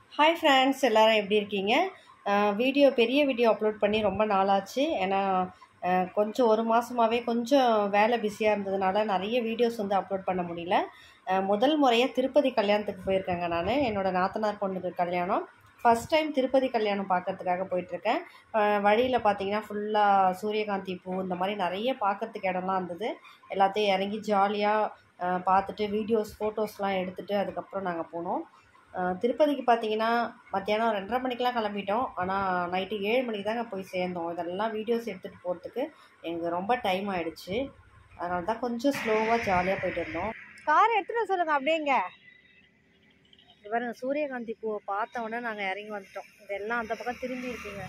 hi friends எல்லாரும் எப்படி இருக்கீங்க வீடியோ பெரிய வீடியோ அப்லோட் பண்ணி ரொம்ப நாளாச்சு ஏன்னா அஹ், கொஞ்சம் ஒரு மாதமாகவே கொஞ்சம் வேலை பிஸியாக இருந்ததுனால நிறைய வீடியோஸ் வந்து அப்லோட் பண்ண முடியல அஹ், முதல் முறையாக திருப்பதி கல்யாணத்துக்கு போயிருக்கேங்க நான் என்னோட நாத்தனார் பொண்ணுக்கு கல்யாணம் ஃபஸ்ட் டைம் திருப்பதி கல்யாணம் பார்க்கறதுக்காக போயிட்டுருக்கேன் வழியில் பார்த்தீங்கன்னா ஃபுல்லாக சூரியகாந்தி பூ இந்த மாதிரி நிறைய பார்க்கறதுக்கு இடம்லாம் இருந்தது எல்லாத்தையும் இறங்கி ஜாலியாக பார்த்துட்டு வீடியோஸ் ஃபோட்டோஸ்லாம் எடுத்துகிட்டு அதுக்கப்புறம் நாங்கள் போனோம் அஹ் திருப்பதிக்கு பார்த்தீங்கன்னா மத்தியானம் ரெண்டரை மணிக்கெலாம் கிளம்பிட்டோம் ஆனால் நைட்டு ஏழு மணிக்கு தாங்க போய் சேர்ந்தோம் இதெல்லாம் வீடியோஸ் எடுத்துகிட்டு போகிறதுக்கு எங்களுக்கு ரொம்ப டைம் ஆயிடுச்சு அதனால தான் கொஞ்சம் ஸ்லோவாக ஜாலியாக போயிட்டு இருந்தோம் கார் எடுத்துகிட்டு சொல்லுங்கள் அப்படியேங்க இது பாருங்க சூரியகாந்தி பூவை பார்த்த உடனே நாங்கள் இறங்கி வந்துட்டோம் இதெல்லாம் அந்த பக்கம் திரும்பி இருக்குங்க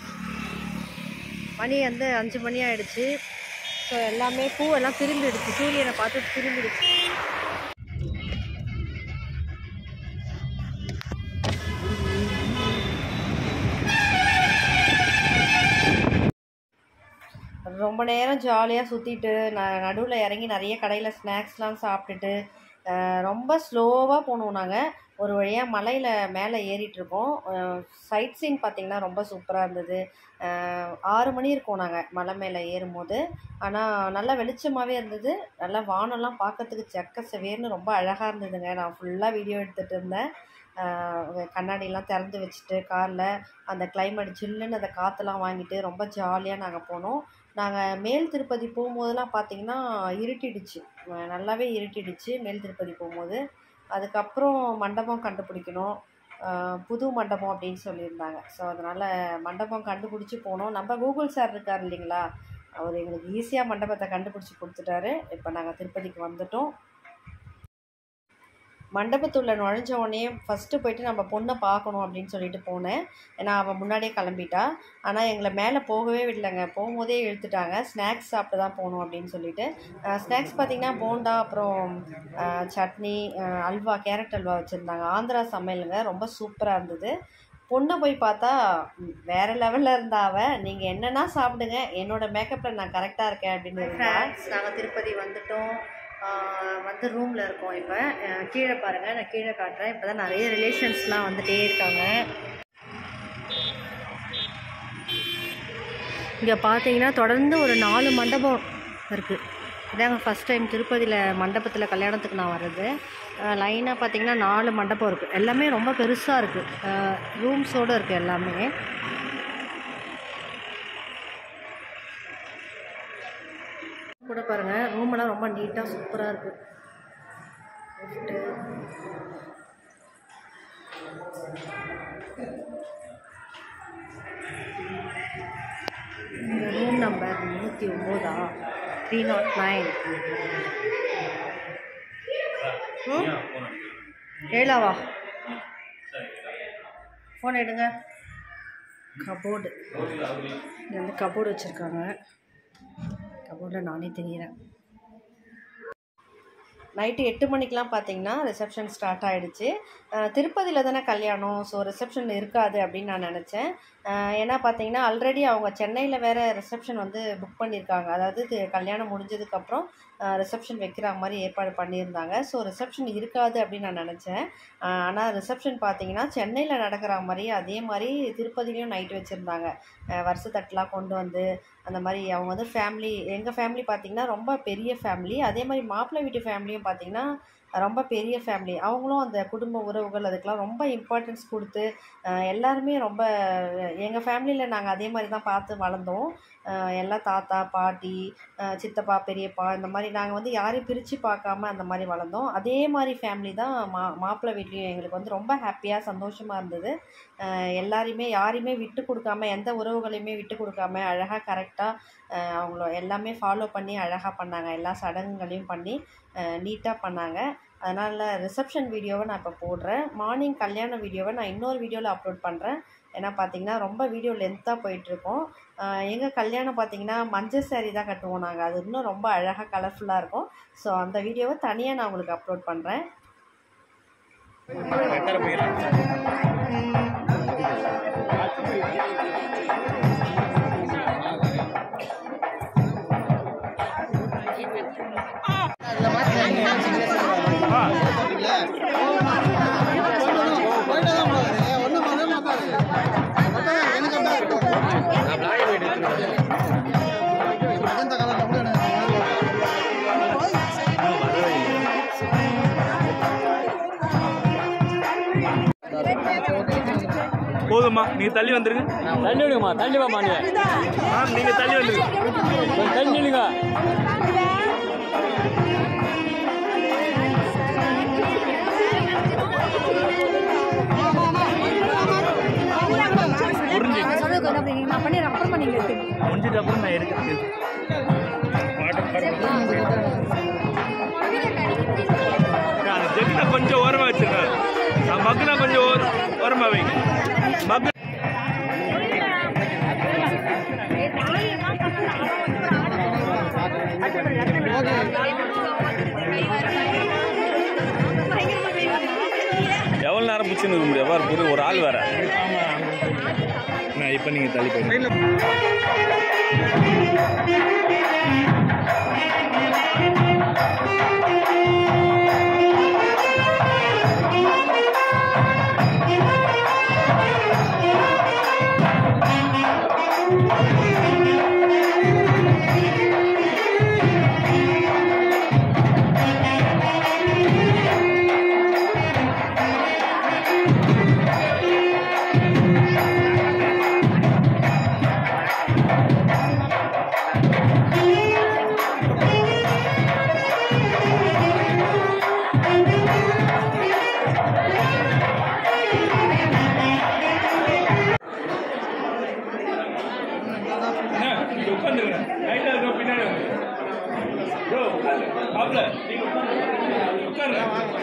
மணி வந்து அஞ்சு மணி ஆயிடுச்சு ஸோ எல்லாமே பூவெல்லாம் திரும்பிடுச்சு சூரியனை பார்த்து திரும்பிடுச்சு ரொம்ப நேரம் ஜாலியாக சுற்றிட்டு ந நடுவில் இறங்கி நிறைய கடையில் ஸ்நாக்ஸ்லாம் சாப்பிட்டுட்டு அஹ், ரொம்ப ஸ்லோவாக போனோம் நாங்கள் ஒரு வழியாக மலையில் மேலே ஏறிட்டுருக்கோம் சைட் சீன் பார்த்திங்கன்னா ரொம்ப சூப்பராக இருந்தது அஹ், ஆறு மணி இருக்கோம் நாங்கள் மலை மேலே ஏறும்போது ஆனால் நல்லா வெளிச்சமாகவே இருந்தது நல்லா வானம்லாம் பார்க்கறதுக்கு செக்க செவேர்னு ரொம்ப அழகாக இருந்ததுங்க நான் ஃபுல்லாக வீடியோ எடுத்துகிட்டு இருந்தேன் அஹ், கண்ணாடிலாம் திறந்து வச்சுட்டு காரில் அந்த கிளைமேட் ஜில்லுன்னு அந்த காற்றுலாம் வாங்கிட்டு ரொம்ப ஜாலியாக நாங்கள் போனோம் நாங்கள் மேல் திருப்பதி போகும்போதெல்லாம் பார்த்தீங்கன்னா இருட்டிடுச்சு அஹ் நல்லாவே இருட்டிடுச்சு மேல் திருப்பதி போகும்போது அதுக்கப்புறம் மண்டபம் கண்டுபிடிக்கணும் அஹ் புது மண்டபம் அப்படின்னு சொல்லியிருந்தாங்க ஸோ அதனால் மண்டபம் கண்டுபிடிச்சி போனோம் நம்ம கூகுள் சார் இருக்கார் இல்லைங்களா அவர் எங்களுக்கு ஈஸியாக மண்டபத்தை கண்டுபிடிச்சி கொடுத்துட்டாரு இப்போ நாங்கள் திருப்பதிக்கு வந்துட்டோம் மண்டபத்துள்ள நுழைஞ்ச உடனே ஃபஸ்ட்டு போயிட்டு நம்ம பொண்ணை பார்க்கணும் அப்படின்னு சொல்லிட்டு போனேன் ஏன்னா அவள் முன்னாடியே கிளம்பிட்டா ஆனால் எங்களை மேலே போகவே விடலைங்க போகும்போதே இழுத்துட்டாங்க ஸ்நாக்ஸ் சாப்பிட்டு தான் போகணும் அப்படின்னு சொல்லிட்டு ஸ்நாக்ஸ் பார்த்தீங்கன்னா போண்டா அப்புறம் அஹ், சட்னி அஹ், அல்வா கேரட் அல்வா வச்சுருந்தாங்க ஆந்திரா சமையலுங்க ரொம்ப சூப்பராக இருந்தது பொண்ணை போய் பார்த்தா ம், வேற லெவலில் இருந்தா அவ நீங்கள் என்னென்னா சாப்பிடுங்க என்னோட மேக்கப்பில் நான் கரெக்டாக இருக்கேன் அப்படின்னு ஃப்ரெண்ட்ஸ் நாங்கள் திருப்பதி வந்துட்டோம் ஆஹ் வந்து ரூமில் இருக்கோம் இப்போ கீழே பாருங்கள் நான் கீழே காட்டுறேன் இப்போ தான் நிறைய ரிலேஷன்ஸ்லாம் வந்துட்டே இருக்காங்க இங்கே பார்த்தீங்கன்னா தொடர்ந்து ஒரு நாலு மண்டபம் இருக்குது இதாங்க ஃபஸ்ட் டைம் திருப்பதியில் மண்டபத்தில் கல்யாணத்துக்கு நான் வர்றது லைனாக பார்த்தீங்கன்னா நாலு மண்டபம் இருக்குது எல்லாமே ரொம்ப பெருசாக இருக்குது ரூம்ஸோடு இருக்குது எல்லாமே கூட பாருங்கள் ரூமெல்லாம் ரொம்ப நீட்டாக சூப்பராக இருக்குது இந்த ரூம் நம்பர் நூற்றி ஒம்போதா த்ரீ நாட் நைன் ஏழாவா ஃபோன் எடுங்க கபோர்டு இங்கே வந்து கபோர்டு வச்சுருக்காங்க கபோர்டில் நானே தெரிகிறேன் நைட்டு எட்டு மணிக்கெலாம் பார்த்தீங்கன்னா ரிசப்ஷன் ஸ்டார்ட் ஆகிடுச்சு திருப்பதியில் தானே கல்யாணம் ஸோ ரிசப்ஷன் இருக்காது அப்படின்னு நான் நினச்சேன் அஹ் ஏன்னா பார்த்தீங்கன்னா ஆல்ரெடி அவங்க சென்னையில் வேறு ரிசப்ஷன் வந்து புக் பண்ணியிருக்காங்க அதாவது இது கல்யாணம் முடிஞ்சதுக்கப்புறம் ரிசப்ஷன் வைக்கிற மாதிரி ஏற்பாடு பண்ணியிருந்தாங்க ஸோ ரிசப்ஷன் இருக்காது அப்படின்னு நான் நினச்சேன் ஆனால் ரிசப்ஷன் பார்த்தீங்கன்னா சென்னையில் நடக்கிற மாதிரி அதே மாதிரி திருப்பதிலையும் நைட் வச்சுருந்தாங்க வருஷத்தட்டெலாம் கொண்டு வந்து அந்த மாதிரி அவங்க வந்து ஃபேமிலி எங்கள் ஃபேமிலி பார்த்திங்கன்னா ரொம்ப பெரிய ஃபேமிலி அதே மாதிரி மாப்பிள்ளை வீட்டு ஃபேமிலியும் பார்த்திங்கன்னா ரொம்ப பெரிய ஃபேமிலி அவங்களும் அந்த குடும்ப உறவுகள் அதுக்கெலாம் ரொம்ப இம்பார்ட்டன்ஸ் கொடுத்து அஹ் எல்லாருமே ரொம்ப எங்கள் ஃபேமிலியில் நாங்கள் அதே மாதிரி தான் பார்த்து வளர்ந்தோம் அஹ் எல்லாம் தாத்தா பாட்டி அஹ் சித்தப்பா பெரியப்பா இந்த மாதிரி நாங்கள் வந்து யாரையும் பிரித்து பார்க்காம அந்த மாதிரி வளர்ந்தோம் அதே மாதிரி ஃபேமிலி தான் மா மாப்பிள்ளை வீட்லேயும் எங்களுக்கு வந்து ரொம்ப ஹாப்பியாக சந்தோஷமாக இருந்தது அஹ் எல்லாரையுமே யாரையுமே விட்டு கொடுக்காம எந்த உறவுகளையுமே விட்டு கொடுக்காம அழகாக கரெக்டாக அவங்கள எல்லாமே ஃபாலோ பண்ணி அழகாக பண்ணாங்க எல்லா சடங்குகளையும் பண்ணி நீட்டாக பண்ணாங்க அதனால் ரிசப்ஷன் வீடியோவை நான் இப்போ போடுறேன் மார்னிங் கல்யாண வீடியோவை நான் இன்னொரு வீடியோவில் அப்லோட் பண்ணுறேன் ஏன்னா பார்த்தீங்கன்னா ரொம்ப வீடியோ லென்த்தாக போயிட்டுருக்கோம் எங்கள் கல்யாணம் பார்த்தீங்கன்னா மஞ்சள் saree தான் கட்டுவோம் நாங்கள் அது இன்னும் ரொம்ப அழகாக கலர்ஃபுல்லாக இருக்கும் ஸோ அந்த வீடியோவை தனியாக நான் உங்களுக்கு அப்லோட் பண்ணுறேன் போயிட்டு தான் போதுமா நீங்க தள்ளி வந்துருங்க தள்ளி விடுங்கம்மா தள்ளி வாமா நீ ஆ நீங்க தள்ளி வந்துருங்க கொஞ்சம் தள்ளி நில்லுங்க நான் பண்ணிடுறேன் அப்புறமா நீங்க எடுத்துங்க முடிஞ்சிட்டு அப்புறம் நான் எடுக்கிறேன் அந்த ஜெட்டில கொஞ்சம் ஓரமா வச்சிருங்க நான் மக்குனா கொஞ்சம் ஓர ஓரமா வைங்க மக்கு எவ்வளோ நேரம் பிடிச்சின்னு இருக்க முடியும் பாரு புது ஒரு ஆள் வேற நான் இப்போ நீங்கள் தள்ளி போயிடுங்க உட்காந்துருங்க ரைட்டாக இருக்கோம் பின்னாடி ப்ரோ உட்காந்து மாப்பிள்ள நீங்கள் உட்காருங்க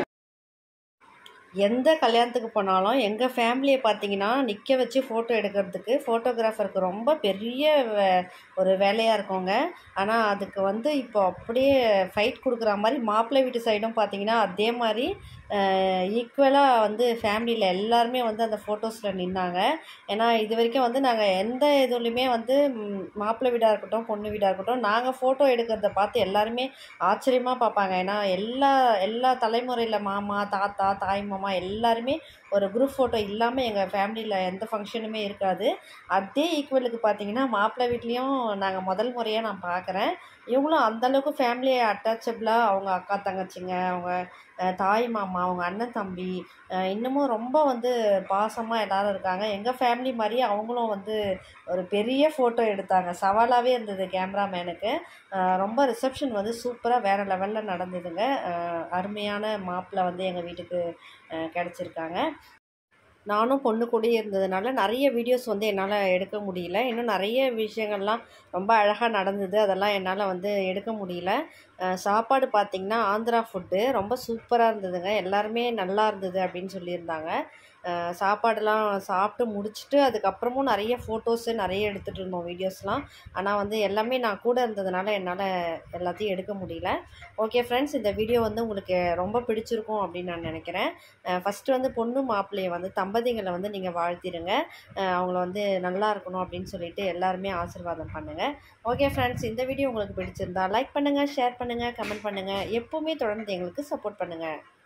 எந்த கல்யாணத்துக்கு போனாலும் எங்கள் ஃபேமிலியை பார்த்தீங்கன்னா நிற்க வச்சு ஃபோட்டோ எடுக்கிறதுக்கு ஃபோட்டோகிராஃபருக்கு ரொம்ப பெரிய வே- ஒரு வேலையாக இருக்குங்க ஆனால் அதுக்கு வந்து இப்போ அப்படியே ஃபைட் கொடுக்குற மாதிரி மாப்பிள்ளை வீட்டு சைடும் பார்த்தீங்கன்னா அதே மாதிரி ஈக்குவலாக வந்து ஃபேமிலியில் எல்லாருமே வந்து அந்த ஃபோட்டோஸில் நின்னாங்க ஏன்னா இது வரைக்கும் வந்து நாங்கள் எந்த இதுலேயுமே வந்து ம், மாப்பிள்ளை வீடாக இருக்கட்டும் பொண்ணு வீடாக இருக்கட்டும் நாங்கள் ஃபோட்டோ எடுக்கிறத பார்த்து எல்லாருமே ஆச்சரியமாக பார்ப்பாங்க ஏன்னா எல்லா எல்லா தலைமுறையில் மாமா தாத்தா தாய் மாமா எல்லாருமே ஒரு குரூப் ஃபோட்டோ இல்லாமல் எங்கள் ஃபேமிலியில் எந்த ஃபங்க்ஷனுமே இருக்காது அதே ஈக்குவலுக்கு பார்த்தீங்கன்னா மாப்பிள்ளை வீட்லேயும் நாங்கள் முதல் முறையாக நான் பார்க்குறேன் இவங்களும் அந்தளவுக்கு ஃபேமிலியை அட்டாச்சபிளாக அவங்க அக்கா தங்கச்சிங்க அவங்க அஹ், தாய் மாமா அவங்க அண்ணன் தம்பி அஹ், இன்னமும் ரொம்ப வந்து பாசமாக எல்லாரும் இருக்காங்க எங்கள் ஃபேமிலி மாதிரியே அவங்களும் வந்து ஒரு பெரிய ஃபோட்டோ எடுத்தாங்க சவாலாகவே இருந்தது கேமராமேனுக்கு அஹ், ரொம்ப ரிசப்ஷன் வந்து சூப்பராக வேறு லெவலில் நடந்ததுங்க அஹ், அருமையான மாப்பிள்ளை வந்து எங்கள் வீட்டுக்கு அஹ், கிடச்சிருக்காங்க நானும் பொண்ணு கூடயே இருந்ததுனால நிறைய வீடியோஸ் வந்து என்னால் எடுக்க முடியல இன்னும் நிறைய விஷயங்கள்லாம் ரொம்ப அழகாக நடந்தது அதெல்லாம் என்னால் வந்து எடுக்க முடியல அஹ் சாப்பாடு பார்த்திங்கன்னா ஆந்திரா ஃபுட்டு ரொம்ப சூப்பராக இருந்ததுங்க எல்லாருமே நல்லா இருந்தது அப்படின்னு சொல்லியிருந்தாங்க அஹ் சாப்பாடெல்லாம் சாப்பிட்டு முடிச்சுட்டு அதுக்கப்புறமும் நிறைய ஃபோட்டோஸு நிறைய எடுத்துகிட்டு இருந்தோம் வீடியோஸ்லாம் ஆனால் வந்து எல்லாமே நான் கூட இருந்ததுனால என்னால் எல்லாத்தையும் எடுக்க முடியல ஓகே ஃப்ரெண்ட்ஸ் இந்த வீடியோ வந்து உங்களுக்கு ரொம்ப பிடிச்சிருக்கும் அப்படின்னு நான் நினைக்கிறேன் ஃபஸ்ட்டு வந்து பொண்ணு மாப்பிள்ளையை வந்து தம்பதிங்களை வந்து நீங்கள் வாழ்த்திடுங்க அஹ் அவங்கள வந்து நல்லா இருக்கணும் அப்படின்னு சொல்லிட்டு எல்லாருமே ஆசீர்வாதம் பண்ணுங்கள் ஓகே ஃப்ரெண்ட்ஸ் இந்த வீடியோ உங்களுக்கு பிடிச்சிருந்தா லைக் பண்ணுங்கள் ஷேர் பண்ணுங்கள் கமெண்ட் பண்ணுங்கள் எப்போவுமே தொடர்ந்து எங்களுக்கு சப்போர்ட் பண்ணுங்கள்